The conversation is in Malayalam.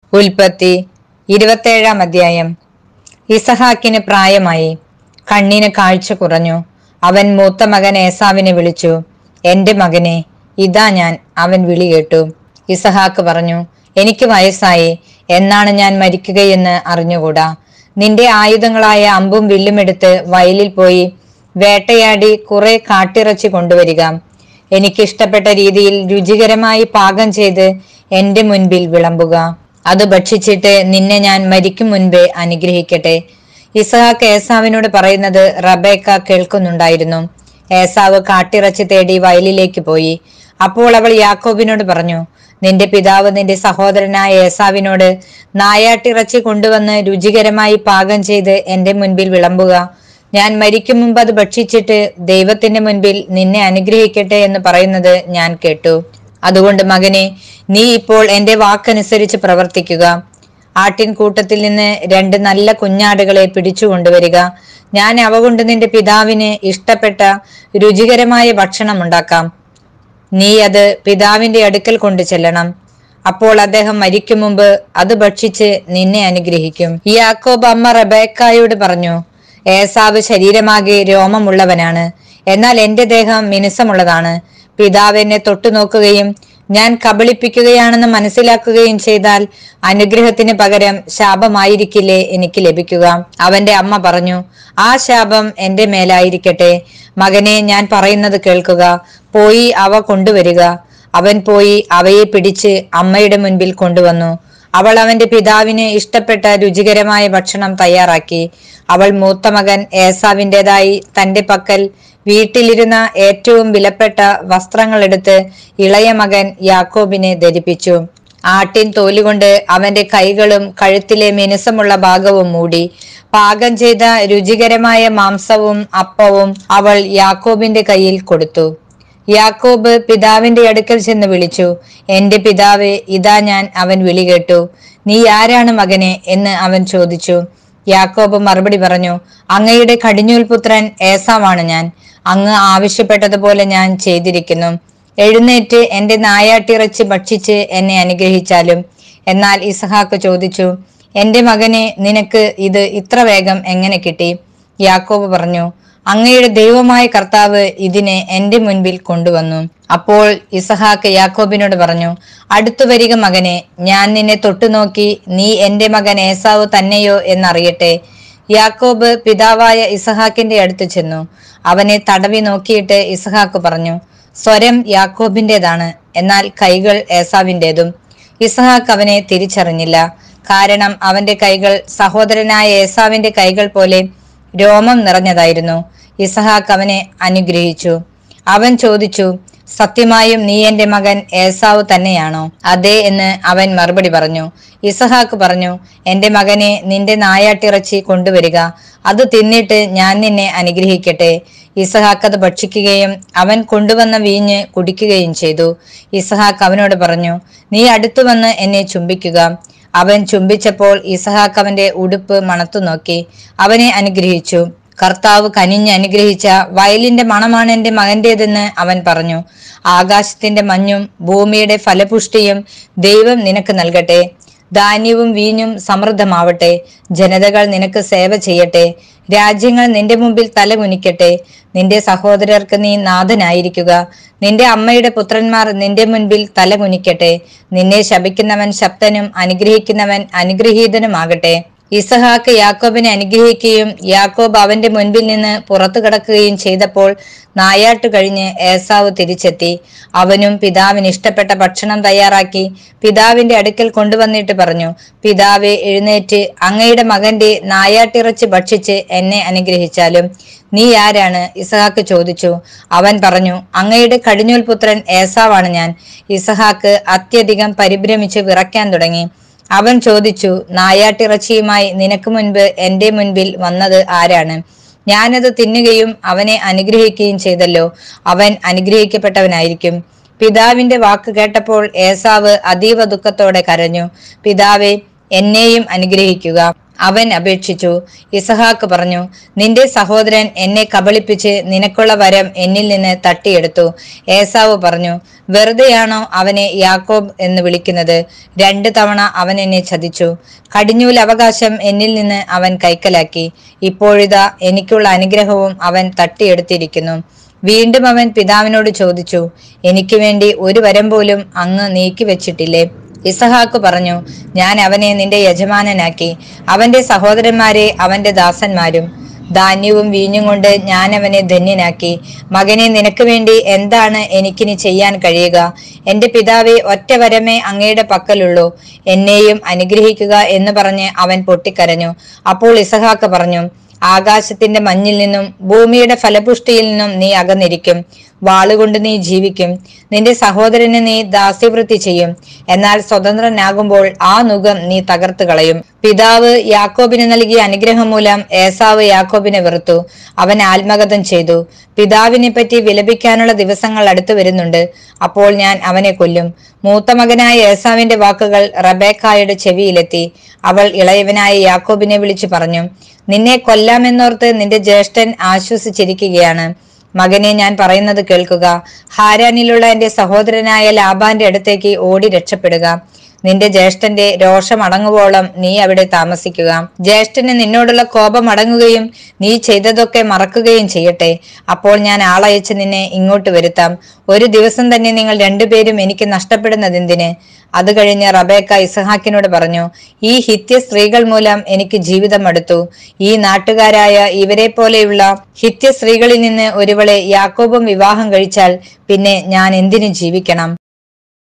ഉൽപ്പത്തി ഇരുപത്തേഴാം അധ്യായം ഇസഹാക്കിന് പ്രായമായി കണ്ണിന് കാഴ്ച കുറഞ്ഞു അവൻ മൂത്ത മകൻ ഏസാവിനെ വിളിച്ചു എന്റെ മകനെ ഇതാ ഞാൻ അവൻ വിളി കേട്ടു ഇസഹാക്ക് പറഞ്ഞു എനിക്ക് വയസ്സായി എന്നാണ് ഞാൻ മരിക്കുകയെന്ന് അറിഞ്ഞുകൂടാ നിന്റെ ആയുധങ്ങളായ അമ്പും വില്ലും എടുത്ത് വയലിൽ പോയി വേട്ടയാടി കുറെ കാട്ടിറച്ചി കൊണ്ടുവരിക എനിക്കിഷ്ടപ്പെട്ട രീതിയിൽ രുചികരമായി പാകം ചെയ്ത് എന്റെ മുൻപിൽ വിളമ്പുക അത് ഭക്ഷിച്ചിട്ട് നിന്നെ ഞാൻ മരിക്കും മുൻപേ അനുഗ്രഹിക്കട്ടെ ഇസഹാക്ക് ഏസാവിനോട് പറയുന്നത് റബേക്ക കേൾക്കുന്നുണ്ടായിരുന്നു ഏസാവ് കാട്ടിറച്ചി തേടി വയലിലേക്ക് പോയി അപ്പോൾ അവൾ യാക്കോബിനോട് പറഞ്ഞു നിന്റെ പിതാവ് നിന്റെ സഹോദരനായ ഏസാവിനോട് നായാട്ടിറച്ചി കൊണ്ടുവന്ന് രുചികരമായി പാകം ചെയ്ത് എന്റെ മുൻപിൽ വിളമ്പുക ഞാൻ മരിക്കും മുമ്പ് അത് ഭക്ഷിച്ചിട്ട് ദൈവത്തിന്റെ മുൻപിൽ നിന്നെ അനുഗ്രഹിക്കട്ടെ എന്ന് പറയുന്നത് ഞാൻ കേട്ടു അതുകൊണ്ട് മകനെ നീ ഇപ്പോൾ എന്റെ വാക്കനുസരിച്ച് പ്രവർത്തിക്കുക ആട്ടിൻ കൂട്ടത്തിൽ നിന്ന് രണ്ട് നല്ല കുഞ്ഞാടുകളെ പിടിച്ചു കൊണ്ടുവരിക ഞാൻ അവ കൊണ്ട് നിന്റെ പിതാവിന് ഇഷ്ടപ്പെട്ട രുചികരമായ ഭക്ഷണം ഉണ്ടാക്കാം നീ അത് പിതാവിന്റെ അടുക്കൽ കൊണ്ടു ചെല്ലണം അപ്പോൾ അദ്ദേഹം മരിക്കും മുമ്പ് അത് ഭക്ഷിച്ച് നിന്നെ അനുഗ്രഹിക്കും യാക്കോബ് അമ്മ റബേക്കായോട് പറഞ്ഞു ഏസാവ് ശരീരമാകെ രോമമുള്ളവനാണ് എന്നാൽ എന്റെ ദേഹം മിനുസമുള്ളതാണ് പിതാവ് എന്നെ തൊട്ടു നോക്കുകയും ഞാൻ കബളിപ്പിക്കുകയാണെന്ന് മനസ്സിലാക്കുകയും ചെയ്താൽ അനുഗ്രഹത്തിന് പകരം ശാപമായിരിക്കില്ലേ എനിക്ക് ലഭിക്കുക അവന്റെ അമ്മ പറഞ്ഞു ആ ശാപം എന്റെ മേലായിരിക്കട്ടെ മകനെ ഞാൻ പറയുന്നത് കേൾക്കുക പോയി അവ കൊണ്ടുവരിക അവൻ പോയി അവയെ പിടിച്ച് അമ്മയുടെ മുൻപിൽ കൊണ്ടുവന്നു അവൾ അവന്റെ പിതാവിന് ഇഷ്ടപ്പെട്ട രുചികരമായ ഭക്ഷണം തയ്യാറാക്കി അവൾ മൂത്ത മകൻ ഏസാവിൻ്റെതായി തന്റെ പക്കൽ വീട്ടിലിരുന്ന ഏറ്റവും വിലപ്പെട്ട വസ്ത്രങ്ങൾ എടുത്ത് ഇളയ മകൻ യാക്കോബിനെ ധരിപ്പിച്ചു ആട്ടിൻ തോലുകൊണ്ട് അവന്റെ കൈകളും കഴുത്തിലെ മിനുസമുള്ള ഭാഗവും മൂടി പാകം ചെയ്ത രുചികരമായ മാംസവും അപ്പവും അവൾ യാക്കോബിന്റെ കയ്യിൽ കൊടുത്തു യാക്കോബ് പിതാവിന്റെ അടുക്കൽ ചെന്ന് വിളിച്ചു എന്റെ പിതാവേ ഇതാ ഞാൻ അവൻ വിളി കേട്ടു നീ ആരാണ് മകനെ എന്ന് അവൻ ചോദിച്ചു യാക്കോബ് മറുപടി പറഞ്ഞു അങ്ങയുടെ കടിഞ്ഞൂൽ പുത്രൻ ഏസാവാണ് ഞാൻ അങ്ങ് ആവശ്യപ്പെട്ടതുപോലെ ഞാൻ ചെയ്തിരിക്കുന്നു എഴുന്നേറ്റ് എന്റെ നായാട്ടിറച്ചി ഭക്ഷിച്ച് എന്നെ അനുഗ്രഹിച്ചാലും എന്നാൽ ഇസഹാക്ക് ചോദിച്ചു എന്റെ മകനെ നിനക്ക് ഇത് ഇത്ര വേഗം എങ്ങനെ കിട്ടി യാക്കോബ് പറഞ്ഞു അങ്ങയുടെ ദൈവമായ കർത്താവ് ഇതിനെ എന്റെ മുൻപിൽ കൊണ്ടുവന്നു അപ്പോൾ ഇസഹാക്ക് യാക്കോബിനോട് പറഞ്ഞു അടുത്തു വരിക മകനെ ഞാൻ നിന്നെ തൊട്ടുനോക്കി നീ എന്റെ മകൻ ഏസാവ് തന്നെയോ എന്നറിയട്ടെ യാക്കോബ് പിതാവായ ഇസഹാക്കിന്റെ അടുത്ത് ചെന്നു അവനെ തടവി നോക്കിയിട്ട് ഇസഹാക്ക് പറഞ്ഞു സ്വരം യാക്കോബിന്റേതാണ് എന്നാൽ കൈകൾ ഏസാവിൻ്റെതും ഇസഹാക്ക് അവനെ തിരിച്ചറിഞ്ഞില്ല കാരണം അവന്റെ കൈകൾ സഹോദരനായ ഏസാവിന്റെ കൈകൾ പോലെ രോമം നിറഞ്ഞതായിരുന്നു ഇസഹാക്ക് അവനെ അനുഗ്രഹിച്ചു അവൻ ചോദിച്ചു സത്യമായും നീ എന്റെ മകൻ ഏസാവ് തന്നെയാണോ അതെ എന്ന് അവൻ മറുപടി പറഞ്ഞു ഇസഹാക്ക് പറഞ്ഞു എന്റെ മകനെ നിന്റെ നായാട്ടിറച്ചി കൊണ്ടുവരിക അത് തിന്നിട്ട് ഞാൻ നിന്നെ അനുഗ്രഹിക്കട്ടെ ഇസഹാക്ക് അത് ഭക്ഷിക്കുകയും അവൻ കൊണ്ടുവന്ന വീഞ്ഞ് കുടിക്കുകയും ചെയ്തു ഇസഹാക്ക് അവനോട് പറഞ്ഞു നീ അടുത്തു വന്ന് എന്നെ ചുംബിക്കുക അവൻ ചുംബിച്ചപ്പോൾ ഇസഹാക്ക് അവന്റെ ഉടുപ്പ് മണത്തു നോക്കി അവനെ അനുഗ്രഹിച്ചു കർത്താവ് കനിഞ്ഞ് അനുഗ്രഹിച്ച വയലിന്റെ മണമാണ് എന്റെ മകന്റേതെന്ന് അവൻ പറഞ്ഞു ആകാശത്തിന്റെ മഞ്ഞും ഭൂമിയുടെ ഫലപുഷ്ടിയും ദൈവം നിനക്ക് നൽകട്ടെ ധാന്യവും വീഞ്ഞും സമൃദ്ധമാവട്ടെ ജനതകൾ നിനക്ക് സേവ ചെയ്യട്ടെ രാജ്യങ്ങൾ നിന്റെ മുമ്പിൽ തലകുനിക്കട്ടെ നിന്റെ സഹോദരർക്ക് നീ നാഥനായിരിക്കുക നിന്റെ അമ്മയുടെ പുത്രന്മാർ നിന്റെ മുൻപിൽ തലകുനിക്കട്ടെ നിന്നെ ശപിക്കുന്നവൻ ശബ്ദനും അനുഗ്രഹിക്കുന്നവൻ അനുഗ്രഹീതനുമാകട്ടെ ഇസഹാക്ക് യാക്കോബിനെ അനുഗ്രഹിക്കുകയും യാക്കോബ് അവന്റെ മുൻപിൽ നിന്ന് പുറത്തു കടക്കുകയും ചെയ്തപ്പോൾ നായാട്ട് കഴിഞ്ഞ് ഏസാവ് തിരിച്ചെത്തി അവനും പിതാവിന് ഇഷ്ടപ്പെട്ട ഭക്ഷണം തയ്യാറാക്കി പിതാവിന്റെ അടുക്കൽ കൊണ്ടുവന്നിട്ട് പറഞ്ഞു പിതാവെ എഴുന്നേറ്റ് അങ്ങയുടെ മകന്റെ നായാട്ടിറച്ചി ഭക്ഷിച്ച് എന്നെ അനുഗ്രഹിച്ചാലും നീ ആരാണ് ഇസഹാക്ക് ചോദിച്ചു അവൻ പറഞ്ഞു അങ്ങയുടെ കടിഞ്ഞൂൽ പുത്രൻ ഏസാവാണ് ഞാൻ ഇസഹാക്ക് അത്യധികം പരിഭ്രമിച്ച് വിറയ്ക്കാൻ തുടങ്ങി അവൻ ചോദിച്ചു നായാട്ടിറച്ചിയുമായി നിനക്ക് മുൻപ് എന്റെ മുൻപിൽ വന്നത് ആരാണ് ഞാനത് തിന്നുകയും അവനെ അനുഗ്രഹിക്കുകയും ചെയ്തല്ലോ അവൻ അനുഗ്രഹിക്കപ്പെട്ടവനായിരിക്കും പിതാവിന്റെ വാക്ക് കേട്ടപ്പോൾ ഏസാവ് അതീവ ദുഃഖത്തോടെ കരഞ്ഞു പിതാവെ എന്നെയും അനുഗ്രഹിക്കുക അവൻ അപേക്ഷിച്ചു ഇസഹാക്ക് പറഞ്ഞു നിന്റെ സഹോദരൻ എന്നെ കബളിപ്പിച്ച് നിനക്കുള്ള വരം എന്നിൽ നിന്ന് തട്ടിയെടുത്തു ഏസാവ് പറഞ്ഞു വെറുതെയാണോ അവനെ യാക്കോബ് എന്ന് വിളിക്കുന്നത് രണ്ടു തവണ അവൻ എന്നെ ചതിച്ചു കടിഞ്ഞൂൽ അവകാശം എന്നിൽ നിന്ന് അവൻ കൈക്കലാക്കി ഇപ്പോഴിതാ എനിക്കുള്ള അനുഗ്രഹവും അവൻ തട്ടിയെടുത്തിരിക്കുന്നു വീണ്ടും അവൻ പിതാവിനോട് ചോദിച്ചു എനിക്ക് വേണ്ടി ഒരു വരം പോലും അങ്ങ് നീക്കി വെച്ചിട്ടില്ലേ ഇസഹാക്ക് പറഞ്ഞു ഞാൻ അവനെ നിന്റെ യജമാനനാക്കി അവന്റെ സഹോദരന്മാരെ അവന്റെ ദാസന്മാരും ധാന്യവും വീഞ്ഞും കൊണ്ട് ഞാൻ അവനെ ധന്യനാക്കി മകനെ നിനക്ക് വേണ്ടി എന്താണ് എനിക്കിനി ചെയ്യാൻ കഴിയുക എന്റെ പിതാവെ ഒറ്റ വരമേ അങ്ങയുടെ പക്കലുള്ളൂ എന്നെയും അനുഗ്രഹിക്കുക എന്ന് പറഞ്ഞ് അവൻ പൊട്ടിക്കരഞ്ഞു അപ്പോൾ ഇസഹാക്ക് പറഞ്ഞു ആകാശത്തിന്റെ മഞ്ഞിൽ നിന്നും ഭൂമിയുടെ ഫലപുഷ്ടിയിൽ നിന്നും നീ അകന്നിരിക്കും വാളുകൊണ്ട് നീ ജീവിക്കും നിന്റെ സഹോദരന് നീ ദാസ്യവൃത്തി ചെയ്യും എന്നാൽ സ്വതന്ത്രനാകുമ്പോൾ ആ നുകം നീ തകർത്ത് കളയും പിതാവ് യാക്കോബിന് നൽകിയ അനുഗ്രഹം മൂലം ഏസാവ് യാക്കോബിനെ വെറുത്തു അവൻ ആത്മഗതം ചെയ്തു പിതാവിനെ പറ്റി വിലപിക്കാനുള്ള ദിവസങ്ങൾ അടുത്തു വരുന്നുണ്ട് അപ്പോൾ ഞാൻ അവനെ കൊല്ലും മൂത്ത മകനായ ഏസാവിന്റെ വാക്കുകൾ റബേക്കായുടെ ചെവിയിലെത്തി അവൾ ഇളയവനായ യാക്കോബിനെ വിളിച്ചു പറഞ്ഞു നിന്നെ കൊല്ലാമെന്നോർത്ത് നിന്റെ ജ്യേഷ്ഠൻ ആശ്വസിച്ചിരിക്കുകയാണ് മകനെ ഞാൻ പറയുന്നത് കേൾക്കുക ഹാരാനിലുള്ള എന്റെ സഹോദരനായ ലാബാന്റെ അടുത്തേക്ക് ഓടി രക്ഷപ്പെടുക നിന്റെ ജ്യേഷ്ഠന്റെ രോഷം അടങ്ങുവോളം നീ അവിടെ താമസിക്കുക ജ്യേഷ്ഠന് നിന്നോടുള്ള കോപം അടങ്ങുകയും നീ ചെയ്തതൊക്കെ മറക്കുകയും ചെയ്യട്ടെ അപ്പോൾ ഞാൻ ആളയച്ച് നിന്നെ ഇങ്ങോട്ട് വരുത്താം ഒരു ദിവസം തന്നെ നിങ്ങൾ രണ്ടുപേരും എനിക്ക് നഷ്ടപ്പെടുന്നതെന്തിന് അത് കഴിഞ്ഞ് റബേക്ക ഇസഹാക്കിനോട് പറഞ്ഞു ഈ ഹിത്യ സ്ത്രീകൾ മൂലം എനിക്ക് ജീവിതം അടുത്തു ഈ നാട്ടുകാരായ ഇവരെ പോലെയുള്ള ഹിത്യ സ്ത്രീകളിൽ നിന്ന് ഒരുവളെ യാക്കോബും വിവാഹം കഴിച്ചാൽ പിന്നെ ഞാൻ എന്തിനു ജീവിക്കണം